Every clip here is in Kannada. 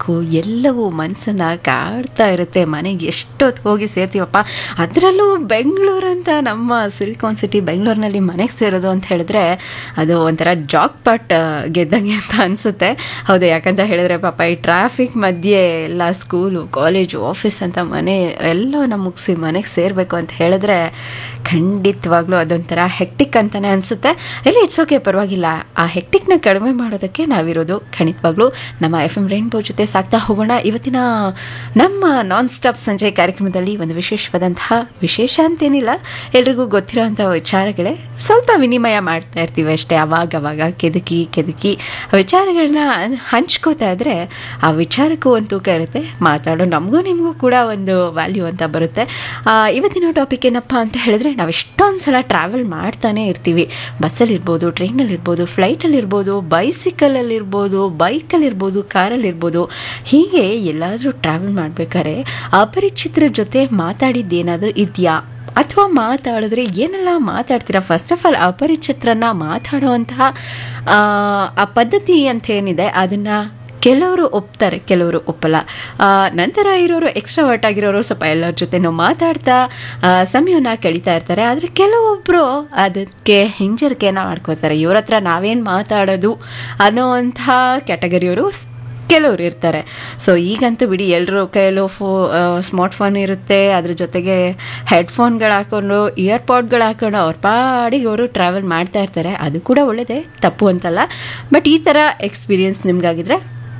ಟ್ರಾಫಿಕ್ಕು ಎಲ್ಲವೂ ಮನಸ್ಸನ್ನು ಕಾಡ್ತಾ ಇರುತ್ತೆ ಮನೆಗೆ ಎಷ್ಟೊತ್ತು ಹೋಗಿ ಸೇರ್ತೀವಪ್ಪ ಅದರಲ್ಲೂ ಬೆಂಗಳೂರಂತ ನಮ್ಮ ಸಿಲಿಕಾನ್ ಸಿಟಿ ಬೆಂಗಳೂರಿನಲ್ಲಿ ಮನೆಗೆ ಸೇರೋದು ಅಂತ ಹೇಳಿದ್ರೆ ಅದು ಒಂಥರ ಜಾಕ್ ಪಾಟ್ ಗೆದ್ದಂಗೆ ಅಂತ ಅನಿಸುತ್ತೆ ಹೌದು ಯಾಕಂತ ಹೇಳಿದ್ರೆ ಪಾಪ ಈ ಟ್ರಾಫಿಕ್ ಮಧ್ಯೆ ಎಲ್ಲ ಸ್ಕೂಲು ಕಾಲೇಜು ಆಫೀಸ್ ಅಂತ ಮನೆ ಎಲ್ಲವನ್ನ ಮುಗಿಸಿ ಮನೆಗೆ ಸೇರಬೇಕು ಅಂತ ಹೇಳಿದ್ರೆ ಖಂಡಿತವಾಗ್ಲೂ ಅದೊಂಥರ ಹೆಕ್ಟಿಕ್ ಅಂತಲೇ ಅನಿಸುತ್ತೆ ಇಲ್ಲಿ ಇಟ್ಸ್ ಓಕೆ ಪರವಾಗಿಲ್ಲ ಆ ಹೆಕ್ಟಿಕ್ನ ಕಡಿಮೆ ಮಾಡೋದಕ್ಕೆ ನಾವಿರೋದು ಖಂಡಿತವಾಗ್ಲೂ ನಮ್ಮ ಎಫ್ ಎಮ್ ರೈನ್ಬೋ ಜೊತೆ ಸಾಕ್ತಾ ಹೋಗೋಣ ಇವತ್ತಿನ ನಮ್ಮ ನಾನ್ ಸ್ಟಾಪ್ ಸಂಜೆ ಕಾರ್ಯಕ್ರಮದಲ್ಲಿ ಒಂದು ವಿಶೇಷವಾದಂತಹ ವಿಶೇಷ ಅಂತೇನಿಲ್ಲ ಎಲ್ರಿಗೂ ಗೊತ್ತಿರೋಂಥ ವಿಚಾರಗಳೇ ಸ್ವಲ್ಪ ವಿನಿಮಯ ಮಾಡ್ತಾ ಇರ್ತೀವಿ ಅಷ್ಟೇ ಅವಾಗ ಅವಾಗ ಕೆದಕಿ ಕೆದಕಿ ಆ ವಿಚಾರಗಳನ್ನ ಹಂಚ್ಕೋತಾ ಇದ್ರೆ ಆ ವಿಚಾರಕ್ಕೂ ಒಂದು ತೂಕ ಇರುತ್ತೆ ಮಾತಾಡೋ ನಮಗೂ ನಿಮಗೂ ಕೂಡ ಒಂದು ವ್ಯಾಲ್ಯೂ ಅಂತ ಬರುತ್ತೆ ಆ, ಇವತ್ತಿನ ಟಾಪಿಕ್ ಏನಪ್ಪ ಅಂತ ಹೇಳಿದ್ರೆ ನಾವು ಎಷ್ಟೊಂದು ಸಲ ಟ್ರಾವೆಲ್ ಮಾಡ್ತಾನೆ ಇರ್ತೀವಿ ಬಸ್ಸಲ್ಲಿರ್ಬೋದು ಟ್ರೈನಲ್ಲಿರ್ಬೋದು ಫ್ಲೈಟಲ್ಲಿರ್ಬೋದು ಬೈಸಿಕಲಲ್ಲಿರ್ಬೋದು ಬೈಕಲ್ಲಿರ್ಬೋದು ಕಾರಲ್ಲಿರ್ಬೋದು ಹೀಗೆ ಎಲ್ಲಾದರೂ ಟ್ರಾವೆಲ್ ಮಾಡಬೇಕಾದ್ರೆ ಅಪರಿಚಿತರ ಜೊತೆ ಮಾತಾಡಿದ್ದೇನಾದರೂ ಇದೆಯಾ ಅಥವಾ ಮಾತಾಡಿದ್ರೆ ಏನೆಲ್ಲ ಮಾತಾಡ್ತೀರಾ ಫಸ್ಟ್ ಆಫ್ ಆಲ್ ಅಪರಿಚಿತರನ್ನ ಮಾತಾಡುವಂತಹ ಆ, ಆ ಪದ್ಧತಿ ಅಂತ ಏನಿದೆ ಅದನ್ನು ಕೆಲವರು ಒಪ್ತಾರೆ ಕೆಲವರು ಒಪ್ಪಲ್ಲ ಆ, ನಂತರ ಇರೋರು ಎಕ್ಸ್ಟ್ರಾವರ್ಟ್ ಆಗಿರೋರು ಸ್ವಲ್ಪ ಎಲ್ಲರ ಜೊತೆನೂ ಮಾತಾಡ್ತಾ ಆ, ಸಮಯನ ಕಳೀತಾ ಇರ್ತಾರೆ ಆದರೆ ಕೆಲವೊಬ್ಬರು ಅದಕ್ಕೆ ಹಿಂಜರಿಕೆನ ಮಾಡ್ಕೋತಾರೆ ಇವ್ರ ಹತ್ರ ನಾವೇನು ಮಾತಾಡೋದು ಅನ್ನೋವಂಥ ಕ್ಯಾಟಗರಿಯವರು ಕೆಲವರು ಇರ್ತಾರೆ ಸೊ ಈಗಂತೂ ಬಿಡಿ ಎಲ್ಲರೂ ಕೈಯಲ್ಲೂ ಫೋ ಸ್ಮಾರ್ಟ್ ಫೋನ್ ಇರುತ್ತೆ ಅದ್ರ ಜೊತೆಗೆ ಹೆಡ್ಫೋನ್ಗಳು ಹಾಕೊಂಡು ಇಯರ್ಪಾಡ್ಗಳು ಹಾಕೊಂಡು ಅವ್ರ ಪಾಡಿಗೆ ಅವರು ಟ್ರಾವೆಲ್ ಮಾಡ್ತಾ ಇರ್ತಾರೆ ಅದು ಕೂಡ ಒಳ್ಳೆಯದೇ ತಪ್ಪು ಅಂತಲ್ಲ ಬಟ್ ಈ ಥರ ಎಕ್ಸ್ಪೀರಿಯನ್ಸ್ ನಿಮ್ಗಾಗಿದ್ರೆ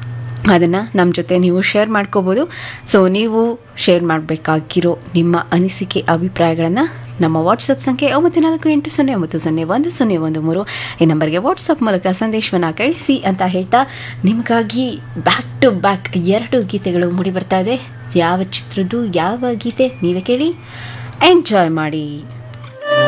ಅದನ್ನು ನಮ್ಮ ಜೊತೆ ನೀವು ಶೇರ್ ಮಾಡ್ಕೋಬೋದು ಸೊ ನೀವು ಶೇರ್ ಮಾಡಬೇಕಾಗಿರೋ ನಿಮ್ಮ ಅನಿಸಿಕೆ ಅಭಿಪ್ರಾಯಗಳನ್ನು ನಮ್ಮ ವಾಟ್ಸಪ್ ಸಂಖ್ಯೆ ಒಂಬತ್ತು ನಾಲ್ಕು ಎಂಟು ಸೊನ್ನೆ ಒಂಬತ್ತು ಸೊನ್ನೆ ಒಂದು ಸೊನ್ನೆ ಒಂದು ಮೂರು ಈ ನಂಬರ್ಗೆ ವಾಟ್ಸಪ್ ಮೂಲಕ ಸಂದೇಶವನ್ನು ಕಳಿಸಿ ಅಂತ ಹೇಳ್ತಾ ನಿಮಗಾಗಿ ಬ್ಯಾಕ್ ಟು ಬ್ಯಾಕ್ ಎರಡು ಗೀತೆಗಳು ಮೂಡಿ ಬರ್ತಾ ಇದೆ ಯಾವ ಚಿತ್ರದ್ದು ಯಾವ ಗೀತೆ ನೀವೇ ಕೇಳಿ ಎಂಜಾಯ್ ಮಾಡಿ